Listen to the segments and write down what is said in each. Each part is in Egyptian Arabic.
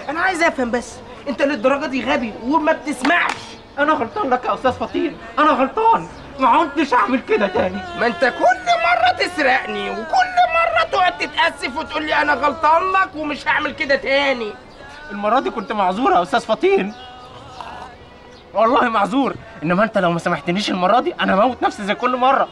انا عايز افهم بس انت للدرجه دي غبي وما بتسمعش انا غلطان لك يا استاذ فطين انا غلطان ما عدتش اعمل كده تاني ما انت كل مره تسرقني وكل مره تقعد تتاسف وتقول لي انا غلطان لك ومش هعمل كده تاني المره دي كنت معذور يا استاذ فطين والله معذور انما انت لو ما سامحتنيش المره دي انا موت نفسي زي كل مره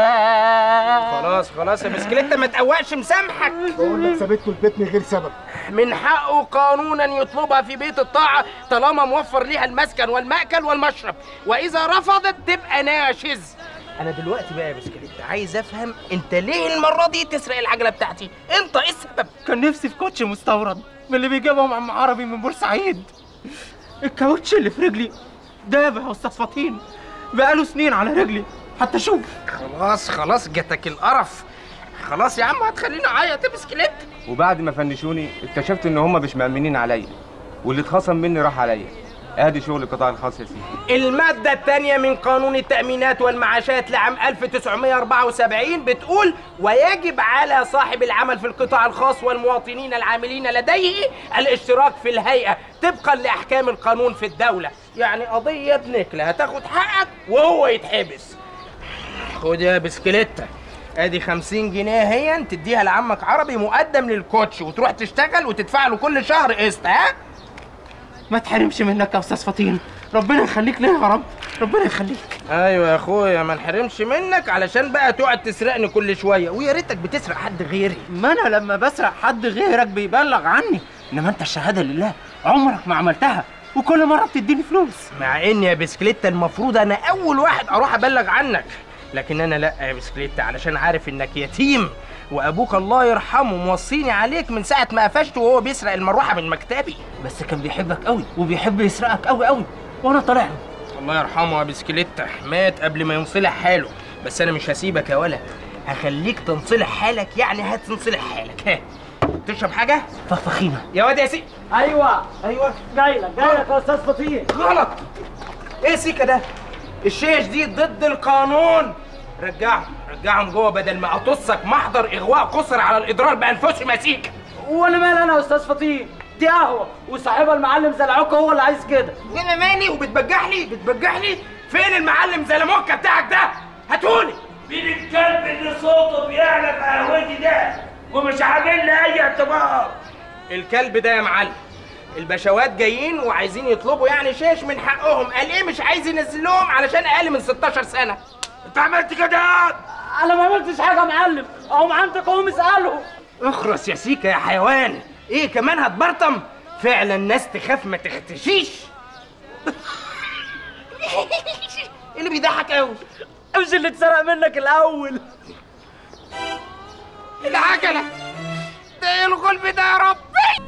خلاص خلاص يا بسكليتة ما تقوقش مسامحك بقول لك سابته البيت من غير سبب من حقه قانونا يطلبها في بيت الطاعة طالما موفر ليها المسكن والمأكل والمشرب وإذا رفضت تبقى ناشز أنا دلوقتي بقى يا بسكليتة عايز أفهم أنت ليه المرة دي تسرق العجلة بتاعتي؟ أنت إيه السبب؟ كان نفسي في كوتش مستورد من اللي بيجيبهم عم عربي من بورسعيد الكاوتش اللي في رجلي دابه يا استاذ فطين بقاله سنين على رجلي حتى شوف خلاص خلاص جاتك القرف خلاص يا عم هتخليني أعيط يا بسكليتة وبعد ما فنشوني اكتشفت ان هم مش مأمنين عليا واللي اتخصم مني راح عليا ادي شغل القطاع الخاص يا سيدي المادة الثانية من قانون التأمينات والمعاشات لعام 1974 بتقول ويجب على صاحب العمل في القطاع الخاص والمواطنين العاملين لديه الاشتراك في الهيئة طبقا لأحكام القانون في الدولة يعني قضية بنكلة هتاخد حقك وهو يتحبس خد يا بسكليتة ادي 50 جنيه هي تديها لعمك عربي مقدم للكوتش وتروح تشتغل وتدفع له كل شهر قسط ها ما تحرمش منك يا استاذ فطين ربنا يخليك ليه يا رب ربنا يخليك ايوه يا اخويا ما نحرمش منك علشان بقى تقعد تسرقني كل شويه ويا ريتك بتسرق حد غيري ما انا لما بسرق حد غيرك بيبلغ عني انما انت الشهاده لله عمرك ما عملتها وكل مره بتديني فلوس مع ان يا بسكليتة المفروض انا اول واحد اروح ابلغ عنك لكن انا لا يا بسكليتة علشان عارف انك يتيم وابوك الله يرحمه موصيني عليك من ساعه ما قفشته وهو بيسرق المروحه من مكتبي بس كان بيحبك قوي وبيحب يسرقك قوي قوي وانا طالع له الله يرحمه يا بسكليتة مات قبل ما ينصلح حاله بس انا مش هسيبك يا ولا هخليك تنصلح حالك يعني هتنصلح حالك ها تشرب حاجه فخفخينه يا واد يا سي ايوه ايوه جاي لك جاي لك يا استاذ فطين غلط ايه سيكا ده الشيش دي ضد القانون رجعهم رجعهم جوه بدل ما اطصك محضر اغواء قصر على الاضرار بانفسهم يا سيكا وانا مالي انا يا استاذ فطين دي قهوه وصاحبها المعلم زلعوكه هو اللي عايز كده انا مالي وبتبجح لي بتبجح لي فين المعلم زلموكه بتاعك ده هاتوني مين الكلب اللي صوته بيعلى في قهوتي ده ومش عامل لي اي اعتبار الكلب ده يا معلم البشوات جايين وعايزين يطلبوا يعني شيش من حقهم قال ايه مش عايز ينزل لهم علشان اقل من 16 سنه انت عملت كده انا ما عملتش حاجه يا معلم اقوم عندك اقوم اساله اخرس يا سيكا يا حيوان ايه كمان هتبرطم فعلا ناس تخاف ما تختشيش ايه اللي بيضحك قوي مش اللي اتسرق منك الاول العجله ده ايه الغلب ده يا ربي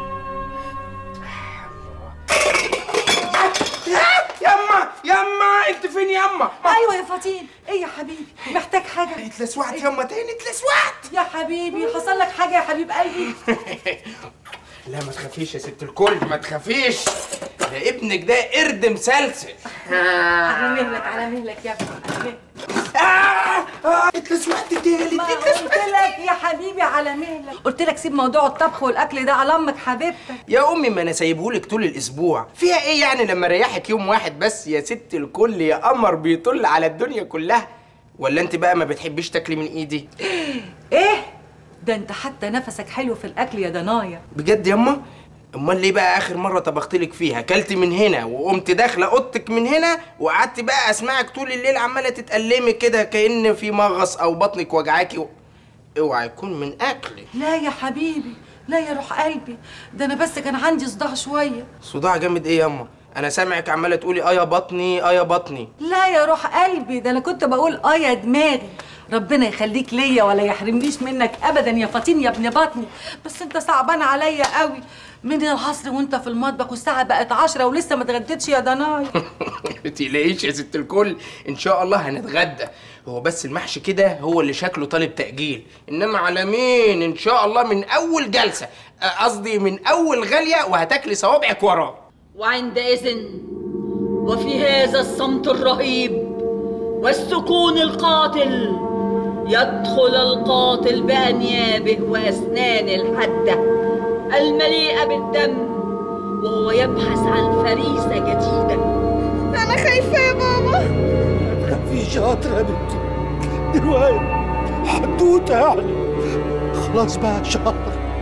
يما يما انت فين يما ايوه يا فطين ايه يا حبيبي محتاج حاجه اتلسوعت يما تاني اتلسوعت يا حبيبي حصل لك حاجه يا حبيب قلبي لا ما تخافيش يا ست الكل ما تخافيش ده ابنك ده قرد مسلسل على مهلك على مهلك يا ابني على مهلك آه آه اتلسوعت تالت ما قلت لك يا حبيبي على مهلك قلت لك سيب موضوع الطبخ والاكل ده على امك حبيبتك يا امي ما انا سايبهولك طول الاسبوع فيها ايه يعني لما اريحك يوم واحد بس يا ست الكل يا قمر بيطل على الدنيا كلها ولا انت بقى ما بتحبيش تاكلي من ايدي ايه ده انت حتى نفسك حلو في الاكل يا دنايا بجد ياما امال ليه بقى اخر مره طبختلك فيها كلت من هنا وقمت داخله اوضتك من هنا وقعدت بقى اسمعك طول الليل عماله تتألمي كده كأن في مغص او بطنك وجعاكي و... اوعى يكون من اكلك لا يا حبيبي لا يا روح قلبي ده انا بس كان عندي صداع شويه صداع جامد ايه ياما انا سامعك عماله تقولي اه يا بطني اه يا بطني لا يا روح قلبي ده انا كنت بقول اه يا دماغي ربنا يخليك ليا ولا يحرمنيش منك ابدا يا فطين يا ابن بطني بس انت صعبان عليا قوي من العصر وانت في المطبخ والساعه بقت عشرة ولسه ما اتغديتش يا دناي ما تقلقيش يا ست الكل ان شاء الله هنتغدى هو بس المحشي كده هو اللي شكله طالب تأجيل انما على مين ان شاء الله من اول جلسه آه، قصدي من اول غاليه وهتاكلي صوابعك وراه وعندئذ وفي هذا الصمت الرهيب والسكون القاتل يدخل القاتل بأنيابه وأسنانه الحادة المليئة بالدم وهو يبحث عن فريسة جديدة انا خايفه يا بابا في شاطر يا بنتي دي رواية حدوتة يعني خلاص بقى شهر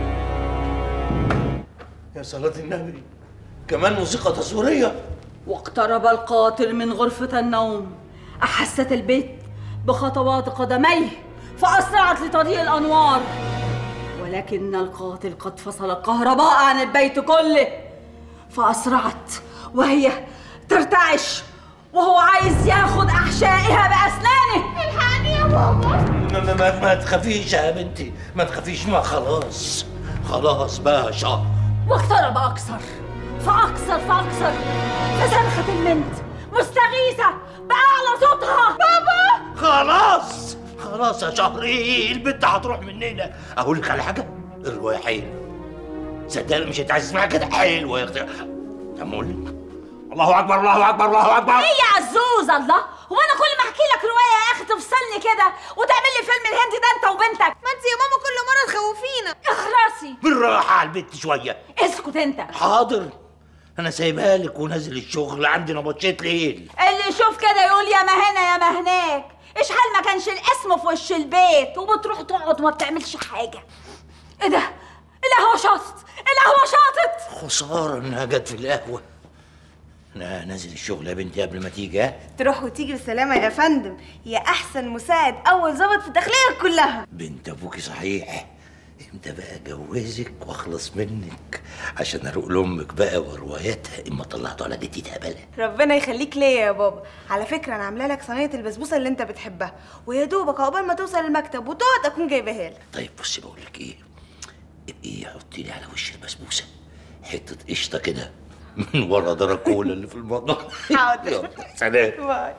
يا صلاة النبي كمان موسيقى تصويرية واقترب القاتل من غرفة النوم أحست البيت بخطوات قدميه فأسرعت لطريق الأنوار ولكن القاتل قد فصل الكهرباء عن البيت كله فأسرعت وهي ترتعش وهو عايز ياخد أحشائها بأسنانه الحقني يا بابا ما, ما, ما, ما تخافيش يا بنتي ما تخافيش ما خلاص خلاص بقى شهر واقترب أكثر فأكثر فأكثر فصرخت البنت مستغيثة بأعلى صوتها بابا خلاص خلاص يا شهري البنت هتروح مننا اقول لك على حاجه الروايه حلوه صدقني مش هتعايز تسمعها كده حلوه يا اختي طب اقول لك الله اكبر الله اكبر الله اكبر ايه يا عزوز الله هو انا كل ما احكي لك روايه يا اخي تفصلني كده وتعمل لي فيلم الهندي ده انت وبنتك ما انت يا ماما كل مره تخوفينا اخرسي بالراحه على البنت شويه اسكت انت حاضر انا سايبها لك ونازل الشغل عندي نبطشات ليل اللي يشوف كده يقول يا ما هنا يا ما هناك ايش حال ما كانش الاسم في وش البيت وبتروح تقعد وما بتعملش حاجه ايه ده القهوه شاطت القهوه شاطت خساره انها جت في القهوه انا نازل الشغل يا بنتي قبل ما تيجي ها تروح وتيجي بسلامه يا فندم يا احسن مساعد اول ظابط في الداخليه كلها بنت ابوكي صحيح امتى بقى اجوزك واخلص منك عشان اروق لامك بقى ورواياتها اما طلعتوا على دي تهبله ربنا يخليك ليا يا بابا على فكره انا عامله لك صينيه البسبوسه اللي انت بتحبها ويا دوبك عقبال ما توصل المكتب وتقعد اكون جايباها لك طيب بصي بقول لك ايه ابقي حطي لي على وش البسبوسه حته قشطه كده من ورا دراكولا اللي في المطبخ حاضر. يلا، سلام باي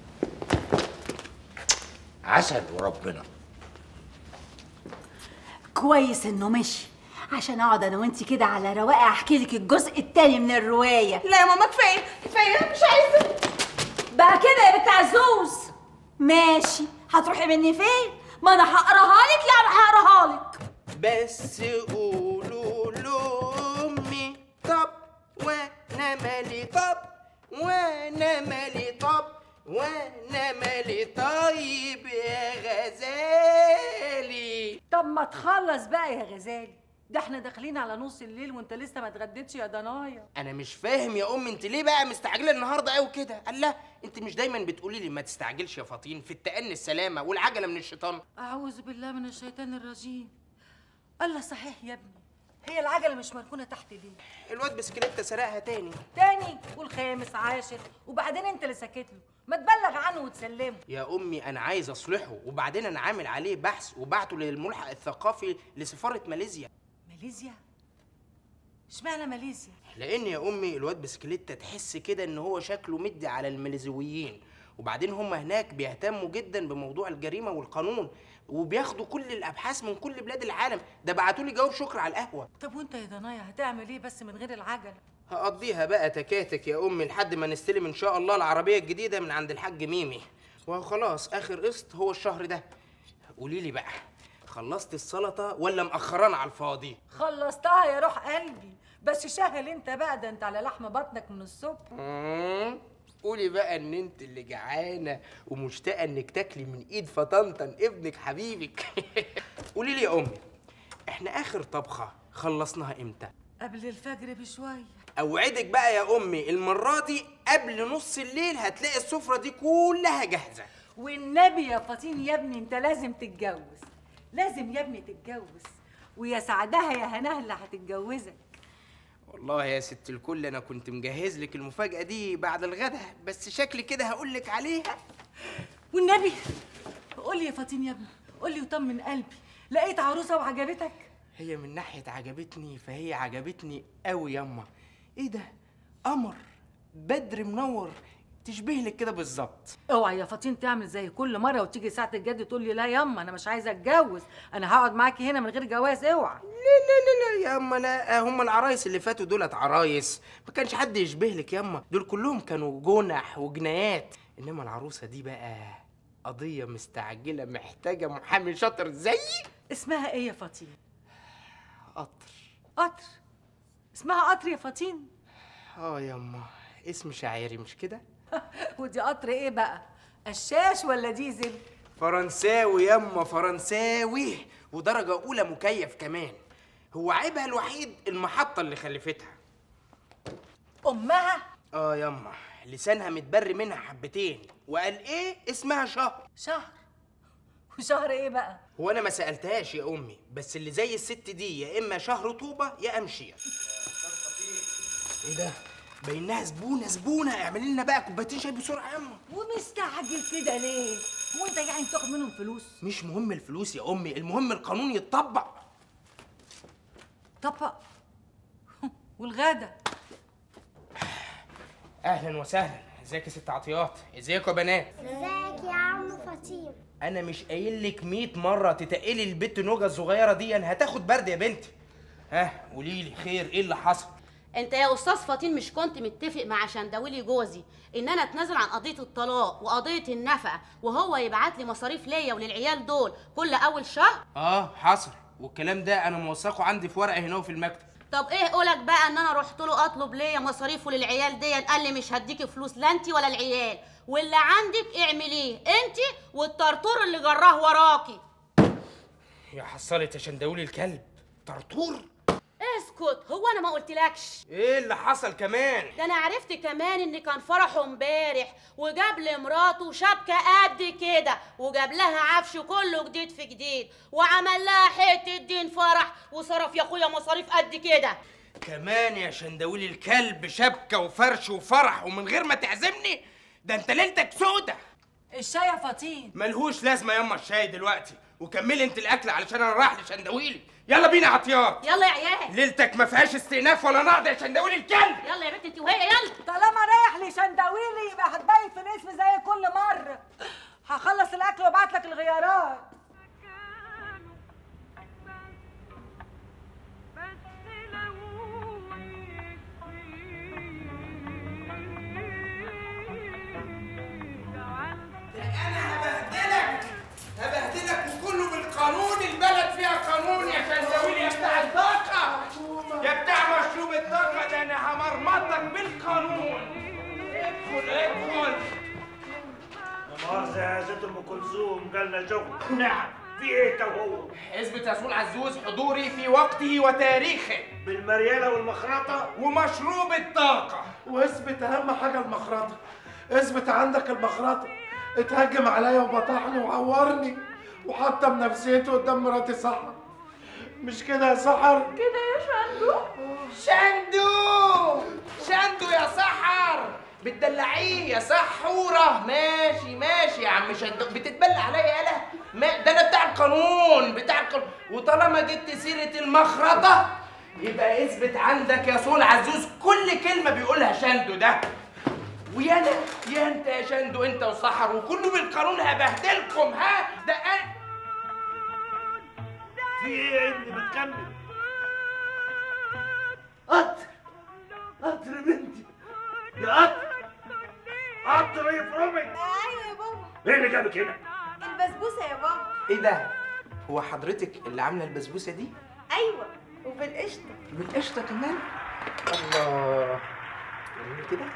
عسل وربنا كويس انه مشي عشان اقعد انا وانتي كده على رواقه احكي لك الجزء التاني من الروايه لا يا ماما كفايه كفايه مش عايزه بقى كده يا بنت عزوز ماشي هتروحي مني فين ما انا هقراها لك يعني هقراها لك بس قولوا لأمي طب وانا مالي طب وانا مالي طب وانا مالي طيب يا غزالي طب ما تخلص بقى يا غزالي ده احنا داخلين على نص الليل وانت لسه ما اتغديتش يا ضنايا انا مش فاهم يا ام انت ليه بقى مستعجله النهارده قوي كده الله انت مش دايما بتقولي لي ما تستعجلش يا فاطين في التأني السلامه والعجله من الشيطان اعوذ بالله من الشيطان الرجيم الله صحيح يا ابني هي العجله مش مركونه تحت ليه الواد بسكليتة سرقها تاني تاني والخامس عاشر وبعدين انت اللي ساكت له ما تبلغ عنه وتسلمه يا امي انا عايز اصلحه وبعدين انا عامل عليه بحث وبعته للملحق الثقافي لسفاره ماليزيا ماليزيا اشمعنى ماليزيا لان يا امي الواد بسكليتة تحس كده ان هو شكله مدي على الماليزيويين وبعدين هم هناك بيهتموا جدا بموضوع الجريمه والقانون وبياخدوا كل الابحاث من كل بلاد العالم ده بعتوا لي جواب شكر على القهوه طب وانت يا ضنايا هتعمل ايه بس من غير العجله هقضيها بقى تكاتك يا امي لحد ما نستلم ان شاء الله العربيه الجديده من عند الحاج ميمي وهو خلاص اخر قسط هو الشهر ده قولي لي بقى خلصت السلطه ولا مأخرانا على الفاضي خلصتها يا روح قلبي بس شغل انت بقى ده انت على لحم بطنك من الصبح مم. قولي بقى ان انت اللي جعانه ومشتاقه انك تاكلي من ايد فطنطن ابنك حبيبك قولي لي يا امي احنا اخر طبخه خلصناها امتى قبل الفجر بشويه اوعدك بقى يا امي المره دي قبل نص الليل هتلاقي السفره دي كلها جاهزه والنبي يا فطين يا ابني انت لازم تتجوز لازم يا ابني تتجوز ويا سعدها يا هناها اللي هتتجوزك والله يا ست الكل انا كنت مجهز لك المفاجاه دي بعد الغدا بس شكلي كده هقول لك عليها والنبي قول لي يا فطين يا ابني قول لي وطمن قلبي لقيت عروسه وعجبتك هي من ناحيه عجبتني فهي عجبتني قوي ياما ايه ده قمر بدر منور تشبه لك كده بالظبط اوعى يا فطين تعمل زي كل مره وتيجي ساعه الجد تقول لي لا ياما انا مش عايزه اتجوز انا هقعد معاكي هنا من غير جواز اوعى لا لا لا لا ياما لا هم العرايس اللي فاتوا دولت عرايس ما كانش حد يشبه لك ياما دول كلهم كانوا جنح وجنايات انما العروسه دي بقى قضيه مستعجله محتاجه محامي شاطر زيي اسمها ايه يا فطين قطر قطر اسمها قطر يا فطين اه يما اسم شاعري مش كده ودي قطر ايه بقى قشاش ولا ديزل فرنساوي يما فرنساوي ودرجة أولى مكيف كمان هو عيبها الوحيد المحطة اللي خلفتها امها اه يما لسانها متبري منها حبتين وقال ايه اسمها شهر شهر وشهر ايه بقى هو انا ما سالتهاش يا امي بس اللي زي الست دي يا اما شهر طوبه يا امشيه ايه ده باينها زبونه زبونه اعملي لنا بقى كوبايتين شاي بسرعه يا اما ومستعجل كده ليه هو انت يعني بتاخد منهم فلوس مش مهم الفلوس يا امي المهم القانون يتطبق طبق والغدا اهلا وسهلا ازيك يا ست عطيات ازيكم يا بنات ازيك يا عم فطيم انا مش قايل لك 100 مره تتقلي البت نوجه الصغيره دي هتاخد برد يا بنتي ها قولي لي خير ايه اللي حصل انت يا استاذ فطين مش كنت متفق مع شندويلي جوزي ان انا اتنازل عن قضيه الطلاق وقضيه النفقه وهو يبعت لي مصاريف ليا وللعيال دول كل اول شهر اه حصل والكلام ده انا موثقه عندي في ورقه هنا في المكتب طب ايه قولك بقى ان انا رحت له اطلب ليا مصاريف وللعيال دي قال لي مش هديكي فلوس لا انت ولا العيال واللي عندك اعمليه انت والطرطور اللي جراه وراكي يا حصلت يا شنداولي الكلب طرطور اسكت هو انا ما قلتلكش ايه اللي حصل كمان ده انا عرفت كمان ان كان فرحه امبارح وجاب لمراته شبكه قد كده وجاب لها عفش كله جديد في جديد وعمل لها حته دين فرح وصرف يا اخويا مصاريف قد كده كمان يا شنداولي الكلب شبكه وفرش وفرح ومن غير ما تعزمني ده انت ليلتك سودة الشاي يا فطين ملهوش لازمه يما الشاي دلوقتي وكملي انت الاكل علشان انا رايح لشنداويلي يلا بينا يا عطيات يلا يا عيال ليلتك ما فيهاش استئناف ولا نقض يا شنداويلي الكلب يلا يا بنت انت وهي يلا طالما رايح لشندويلي يبقى هتبيت في الاسم زي كل مره هخلص الاكل وابعت لك الغيارات هبهدلك هبهدلك وكله بالقانون البلد فيها قانون يا شنداويلي يا بتاع الطاقة يا بتاع مشروب الطاقة ده انا همرمطك بالقانون ادخل ادخل لا مؤاخذة يا ست ام كلثوم جالنا شغل نعم في ايه تو هو؟ اثبت يا سول عزوز حضوري في وقته وتاريخه بالمريالة والمخرطة ومشروب الطاقة واثبت اهم حاجه المخرطه اثبت عندك المخرطه اتهجم عليا وبطحني وعورني وحطم نفسيته قدام مراتي سحر مش كده يا سحر كده يا شندو شندو شندو يا سحر بتدلعيه يا سحورة ماشي ماشي يا عم شندو بتتبلع عليا يالا ما ده انا بتاع القانون بتاع القانون وطالما جبت سيرة المخرطة يبقى اثبت عندك يا سول عزوز كل كلمة بيقولها شندو ده ويا انا يا انت يا شندو انت وسحر وكله بالقانون هبهدلكم ها ده أنا في ايه يا ابني ما تكمل قطر قطر بنتي يا قطر قطر يفرمك ايوه يا بابا ايه اللي جابك هنا؟ البسبوسه يا بابا ايه ده هو حضرتك اللي عامله البسبوسه دي ايوه وبالقشطه بالقشطه كمان الله اعملي كده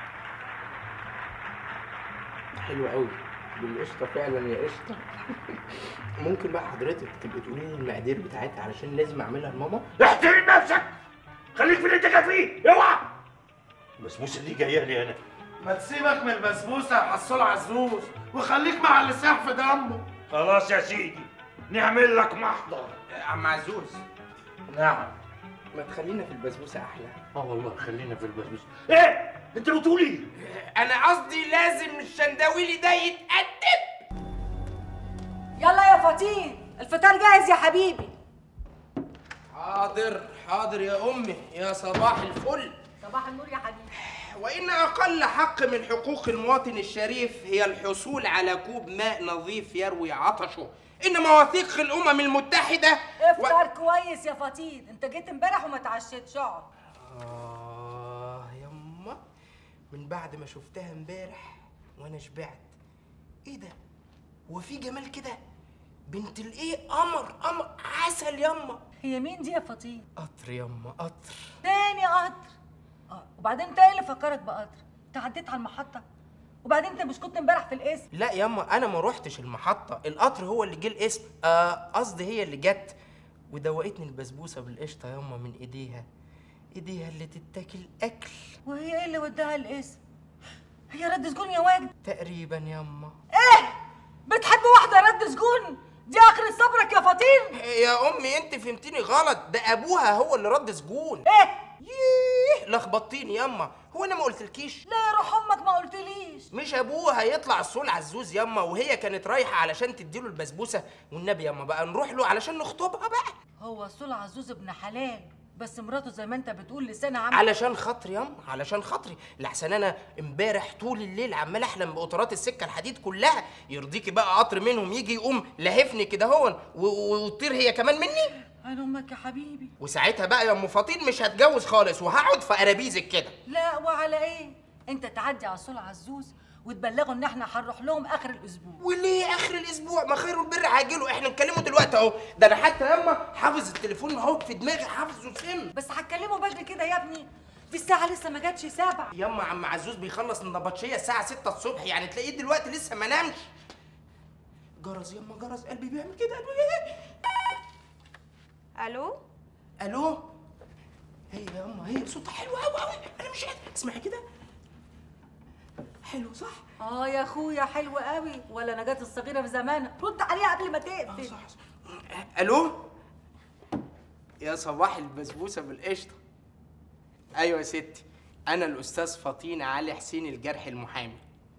حلو قوي بالقشطه فعلا يا قشطه ممكن بقى حضرتك تبقي تقولي لي المقادير بتاعتها علشان لازم اعملها لماما احترم نفسك خليك في اللي انت جاي فيه اوعى البسبوسه دي جايه لي انا ما تسيبك من البسبوسه يا حصول عزوز وخليك مع اللي ساح في دمه خلاص يا سيدي نعمل لك محضر عم عزوز نعم ما تخلينا في البسبوسه احلى اه والله خلينا في البسبوسه ايه انت بتقول ايه انا قصدي لازم الشنداويلي ده يتقدم يلا يا فطين الفطار جاهز يا حبيبي حاضر حاضر يا امي يا صباح الفل صباح النور يا حبيبي وإن أقل حق من حقوق المواطن الشريف هي الحصول على كوب ماء نظيف يروي عطشه إن مواثيق الأمم المتحدة افطر كويس يا فطين انت جيت امبارح وما اتعشيتش اقعد آه يما من بعد ما شفتها امبارح وأنا شبعت إيه ده؟ هو في جمال كده؟ بنت الإيه قمر قمر عسل يما هي مين دي يا فطين قطر يما قطر تاني قطر اه وبعدين انت ايه اللي فكرك بقطر انت عديت على المحطه وبعدين انت مش كنت امبارح في القسم لا يما انا ما روحتش المحطه القطر هو اللي جه القسم آه، قصدي هي اللي جت ودوقتني البسبوسه بالقشطه يما من ايديها ايديها اللي تتاكل اكل وهي ايه اللي وداها القسم هي رد سجون يا واد تقريبا يما ايه بتحب واحده رد سجون دي اخر صبرك يا فطين يا امي انت فهمتيني غلط ده ابوها هو اللي رد سجون ايه ييه لخبطتيني يما هو انا ما قلتلكيش لا يا روح امك ما قلتليش مش ابوها هيطلع الصول عزوز يما وهي كانت رايحه علشان تديله البسبوسه والنبي يما بقى نروح له علشان نخطبها بقى هو صول عزوز ابن حلال بس مراته زي ما انت بتقول لسانها عامل علشان خاطري ياما علشان خاطري لحسن انا امبارح طول الليل عمال احلم بقطارات السكه الحديد كلها يرضيكي بقى قطر منهم يجي يقوم لهفني كده هون و- و- وتطير هي كمان مني عين امك يا حبيبي وساعتها بقى يا ام فاطين مش هتجوز خالص وهقعد في قرابيزك كده لا وعلى ايه انت تعدي على صول عزوز وتبلغوا ان احنا هنروح لهم اخر الاسبوع وليه اخر الاسبوع ما خير البر هاجله احنا نكلمه دلوقتي اهو ده انا حتى ياما حافظ التليفون اهو في دماغي حافظه سم بس هتكلموا بدري كده يا ابني في الساعه لسه ما جاتش سبعة ياما عم عزوز بيخلص النبطشيه الساعه 6 الصبح يعني تلاقيه دلوقتي لسه ما نامش جرس ياما جرس قلبي بيعمل كده قلبي بيعمل الو الو هي ياما هي صوتها حلو قوي قوي انا مش قادر اسمعي كده حلو صح اه يا اخويا حلو قوي ولا نجاة الصغيره في زمانها رد عليها قبل ما تقفل الو يا صباح البسبوسه بالقشطه ايوه يا ستي انا الاستاذ فطين علي حسين الجرح المحامي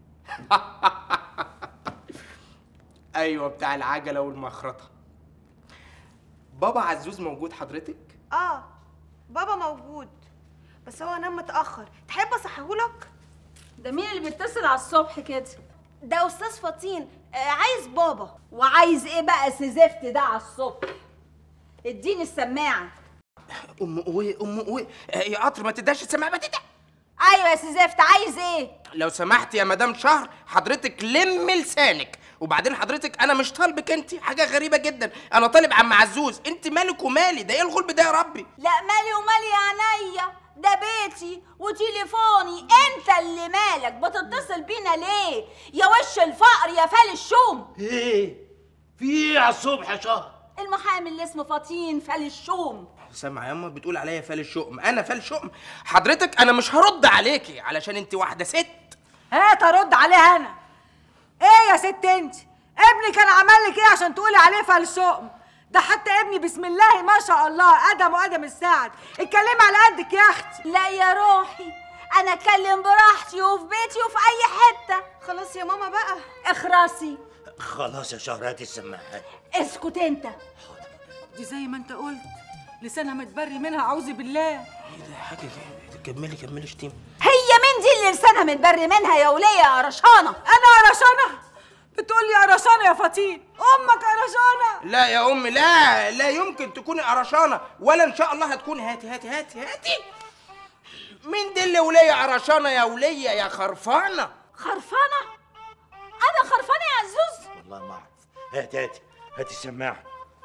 ايوه بتاع العجله والمخرطه بابا عزوز موجود حضرتك اه بابا موجود بس هو نام متاخر تحب اصحيهولك ده مين اللي بيتصل على الصبح كده ده استاذ فطين آه عايز بابا وعايز ايه بقى سزفت ده على الصبح اديني السماعه ام قوي ام قوي آه، يا قطر ما تداش السماعه ما تدع ايوه يا سزفت عايز ايه لو سمحت يا مدام شهر حضرتك لم لسانك وبعدين حضرتك انا مش طالبك انت حاجه غريبه جدا انا طالب عم عزوز انت مالك ومالي ده ايه الغلب ده يا ربي لا مالي ومالي يا عينيا ده بيتي وتليفوني انت اللي مالك بتتصل بينا ليه يا وش الفقر يا فال الشوم ايه في ايه على الصبح يا شهر المحامي اللي اسمه فطين فال الشوم سامع ياما بتقول عليا فال الشؤم انا فال شؤم حضرتك انا مش هرد عليكي علشان انت واحده ست هات ارد عليها انا ايه يا ست انت ابني كان عمل لك ايه عشان تقولي عليه فلسوم ده حتى ابني بسم الله ما شاء الله ادم وادم السعد اتكلمي على قدك يا اختي لا يا روحي انا اتكلم براحتي وفي بيتي وفي اي حته خلاص يا ماما بقى اخرسي خلاص يا شهر هات السماعه اسكت انت دي زي ما انت قلت لسانها متبري منها اعوذ بالله ايه ده حاجه كده كملي كملي شتيم هي مين دي اللي لسانها متبري منها يا وليه يا قرشانه انا قرشانه بتقولي قرشانه يا فطين امك قرشانه لا يا امي لا لا يمكن تكوني قرشانه ولا ان شاء الله هتكون هاتي هاتي هاتي هاتي مين دي اللي وليه قرشانه يا وليه يا خرفانه خرفانه انا خرفانه يا عزوز والله ما اعرف هات هات هات السماعه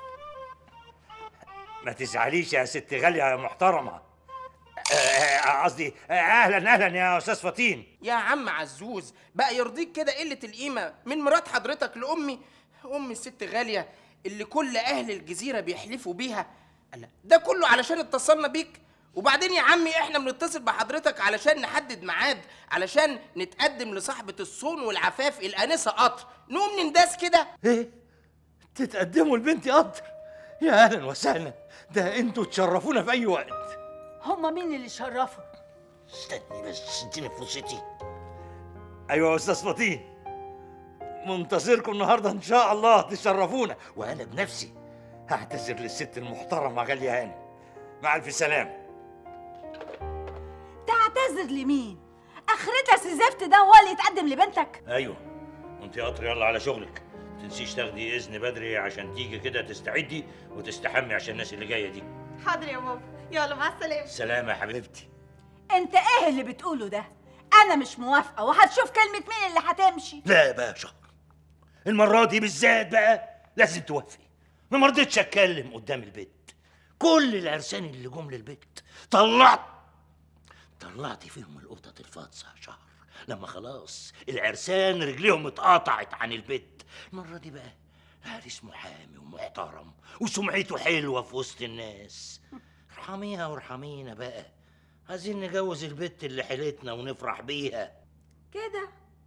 ما تزعليش يا ست غاليه يا محترمه آه، آه، قصدي آه، اهلا اهلا يا استاذ فطين يا عم عزوز بقى يرضيك كده قله القيمه من مرات حضرتك لامي امي الست غاليه اللي كل اهل الجزيره بيحلفوا بيها لا ده كله علشان اتصلنا بيك وبعدين يا عمي احنا بنتصل بحضرتك علشان نحدد ميعاد علشان نتقدم لصاحبه الصون والعفاف الانسه قطر نقوم ننداس كده ايه تتقدموا لبنتي قطر يا اهلا وسهلا ده انتوا تشرفونا في اي وقت هما مين اللي شرفوا استني بس اديني فرصتي ايوه يا استاذ فطين منتظركم النهارده ان شاء الله تشرفونا وانا بنفسي هعتذر للست المحترمه غاليه هانم مع الف سلامه تعتذر لمين اخرتها سزفت ده هو اللي يتقدم لبنتك ايوه وانت يا قطر يلا على شغلك تنسيش تاخدي اذن بدري عشان تيجي كده تستعدي وتستحمي عشان الناس اللي جايه دي حاضر يا بابا يلا مع السلامه سلامه يا حبيبتي انت ايه اللي بتقوله ده انا مش موافقه وهتشوف كلمه مين اللي هتمشي لا بقى يا شهر المرة دي بالذات بقى لازم توافقي ما مرضتش اتكلم قدام البيت كل العرسان اللي جم للبيت طلعت طلعت فيهم القطط الفاطسه يا شهر لما خلاص العرسان رجليهم اتقطعت عن البيت المره دي بقى العريس محامي ومحترم وسمعته حلوه في وسط الناس ارحميها وارحمينا بقى عايزين نجوز البت اللي حيلتنا ونفرح بيها كده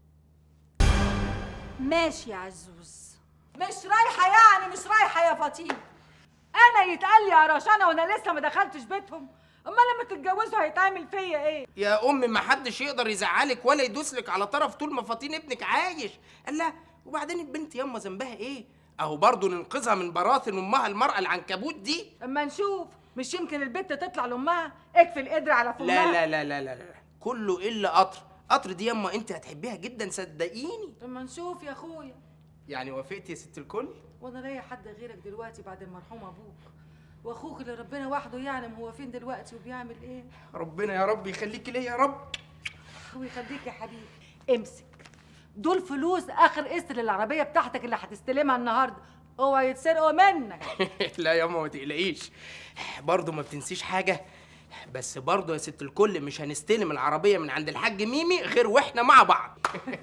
ماشي يا عزوز مش رايحة يعني مش رايحة يا فطين أنا يتقال لي يا رشانة وأنا لسه ما دخلتش بيتهم أما لما تتجوزوا هيتعمل فيا إيه؟ يا ام ما حدش يقدر يزعلك ولا يدوسلك على طرف طول ما فاطين ابنك عايش قال لا وبعدين البنت ياما ذنبها ايه اهو برضه ننقذها من براثن امها المرأة العنكبوت دي أما نشوف مش يمكن البت تطلع لأمها اكفي القدر على فمها لا لا لا لا لا, لا. كله الا قطر قطر دي ياما انت هتحبيها جدا صدقيني أما نشوف يا أخويا يعني وافقتي يا ست الكل وأنا ليا حد غيرك دلوقتي بعد المرحوم أبوك وأخوك اللي ربنا وحده يعلم هو فين دلوقتي وبيعمل إيه ربنا يا رب يخليكي ليا يا رب ويخليك يا حبيبي امسك دول فلوس اخر قسط للعربيه بتاعتك اللي هتستلمها النهارده اوعى يتسرقوا منك لا ياما ما تقلقيش برضه ما بتنسيش حاجة بس برضه يا ست الكل مش هنستلم العربية من عند الحاج ميمي غير واحنا مع بعض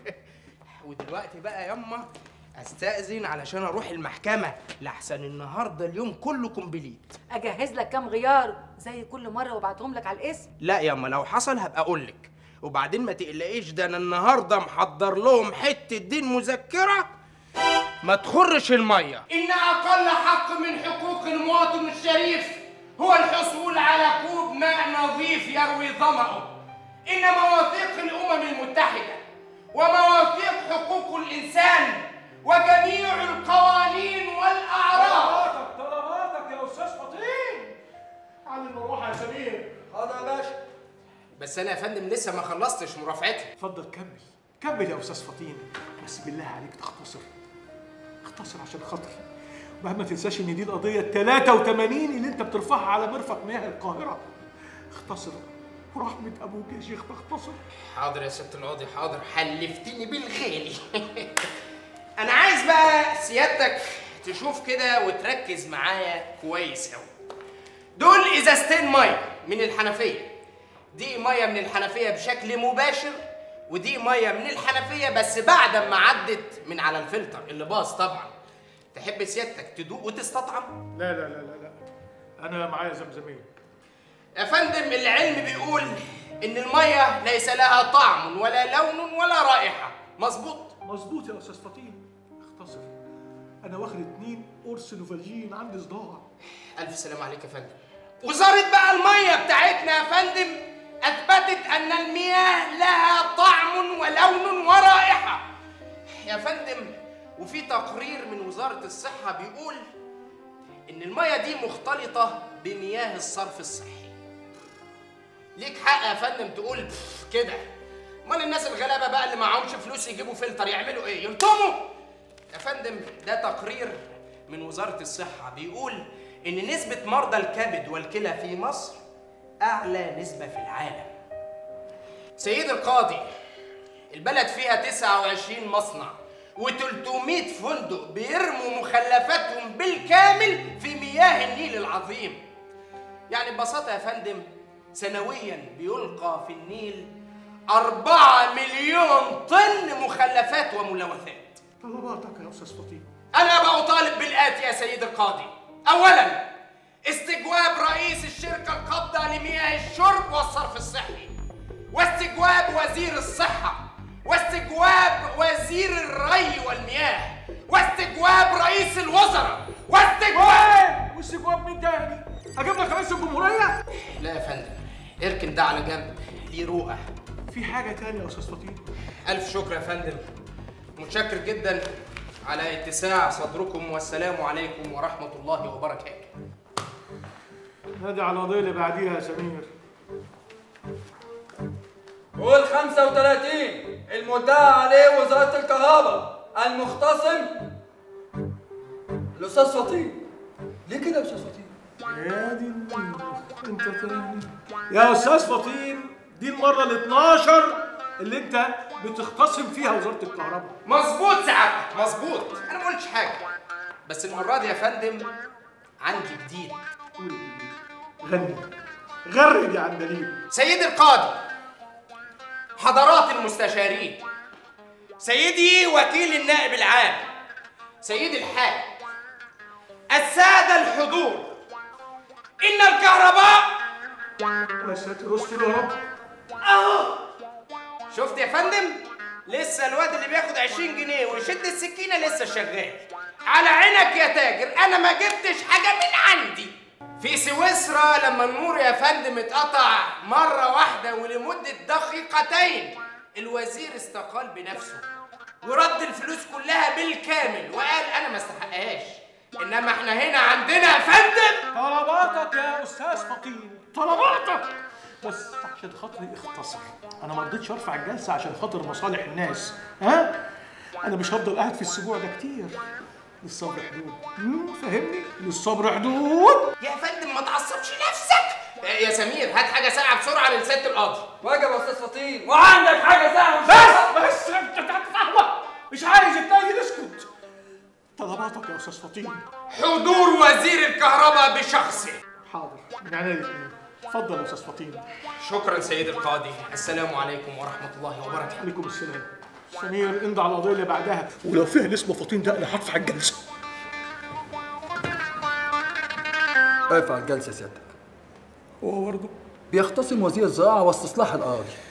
ودلوقتي بقى ياما استأذن علشان اروح المحكمة لحسن النهارده اليوم كله كومبليت اجهز لك كام غيار زي كل مره وابعتهم لك على الاسم لا ياما لو حصل هبقى اقول لك وبعدين ما تقلقيش ده انا النهارده محضر لهم حته دين مذكره ما تخرش الميه ان اقل حق من حقوق المواطن الشريف هو الحصول على كوب ماء نظيف يروي ظمأه ان مواثيق الامم المتحده ومواثيق حقوق الانسان وجميع القوانين والاعراف طلباتك طلباتك يا استاذ فطين على المروحه يا سمير حاضر يا باشا بس انا يا فندم لسه ما خلصتش مرافعتي اتفضل كمل كمل يا استاذ فطين بس بالله عليك تختصر اختصر عشان خاطري وبعد ما تنساش ان دي القضيه ال 83 اللي انت بترفعها على مرفق مياه القاهره اختصر ورحمه ابوك يا شيخ تختصر حاضر يا ست القاضي حاضر حلفتني بالغالي انا عايز بقى سيادتك تشوف كده وتركز معايا كويس قوي دول ازازتين ميه من الحنفيه دي ميه من الحنفيه بشكل مباشر ودي ميه من الحنفيه بس بعد ما عدت من على الفلتر اللي باظ طبعا تحب سيادتك تدوق وتستطعم لا لا لا لا لا انا معايا زمزميه يا فندم العلم بيقول ان الميه ليس لها طعم ولا لون ولا رائحه مظبوط مظبوط يا استاذ فطين اختصر انا واخد اتنين قرص نوفالجين عندي صداع الف سلام عليك يا فندم وزارة بقى الميه بتاعتنا يا فندم اثبتت ان المياه لها طعم ولون ورائحه يا فندم وفي تقرير من وزاره الصحه بيقول ان الميه دي مختلطه بمياه الصرف الصحي ليك حق يا فندم تقول بف كده امال الناس الغلابه بقى اللي معهمش فلوس يجيبوا فلتر يعملوا ايه يلطموا يا فندم ده تقرير من وزاره الصحه بيقول ان نسبه مرضى الكبد والكلى في مصر اعلى نسبه في العالم سيد القاضي البلد فيها 29 مصنع و300 فندق بيرموا مخلفاتهم بالكامل في مياه النيل العظيم يعني ببساطة يا فندم سنويا بيلقى في النيل أربعة مليون طن مخلفات وملوثات طلباتك يا استاذ فطين أنا بطالب بالآتي يا سيد القاضي أولا استجواب رئيس الشركة القابضة لمياه الشرب والصرف الصحي واستجواب وزير الصحة واستجواب وزير الري والمياه واستجواب رئيس الوزراء واستجواب واستجواب مين تاني؟ اجيب لك رئيس الجمهوريه؟ لا يا فندم اركن ده على جنب دي رؤى في حاجه تانية يا استاذ فطين ألف شكر يا فندم متشكر جدا على اتساع صدركم والسلام عليكم ورحمة الله وبركاته نادي على القضيه اللي بعديها يا سمير قول 35 المدعى عليه وزارة الكهرباء المختصم الأستاذ فطين ليه كده يا أستاذ فطين؟ يا دي النيل، انت تاني يا استاذ فطين دي المره ال 12 اللي انت بتختصم فيها وزاره الكهرباء مظبوط سعادتك مظبوط أنا ما قلتش حاجة بس المرة دي يا فندم عندي جديد قول غني غرد يا عندليب سيدي القاضي حضرات المستشارين سيدي وكيل النائب العام سيدي الحاكم السادة الحضور إن الكهرباء يا ساتر استر يا رب أهو شفت يا فندم لسه الواد اللي بياخد 20 جنيه ويشد السكينة لسه شغال على عينك يا تاجر أنا ما جبتش حاجة من عندي في سويسرا لما النور يا فندم اتقطع مرة واحدة ولمدة دقيقتين الوزير استقال بنفسه ورد الفلوس كلها بالكامل وقال أنا ما استحقهاش إنما إحنا هنا عندنا يا فندم طلباتك يا استاذ فطين طلباتك بس عشان خاطري اختصر انا ما رضيتش ارفع الجلسه عشان خاطر مصالح الناس ها انا مش هفضل قاعد في السبوع ده كتير للصبر حدود مم، فاهمني للصبر حدود يا فندم ما تعصبش نفسك يا سمير هات حاجة ساقعة بسرعة للست القاضي واجب يا استاذ فطين وعندك حاجة ساقعة بس بس انت تتفهمك مش عايز التاني اسكت طلباتك يا استاذ فطين حضور وزير الكهرباء بشخصه حاضر من عينيا الاثنين اتفضل يا استاذ فطين شكرا سيد القاضي السلام عليكم ورحمة الله وبركاته عليكم السلام سمير امضي على القضيه اللي بعدها ولو فيه اللي اسمه فطين ده انا هدفع الجلسه ارفع الجلسة سيادتك هو برضه بيختصم وزير الزراعة واستصلاح الأراضي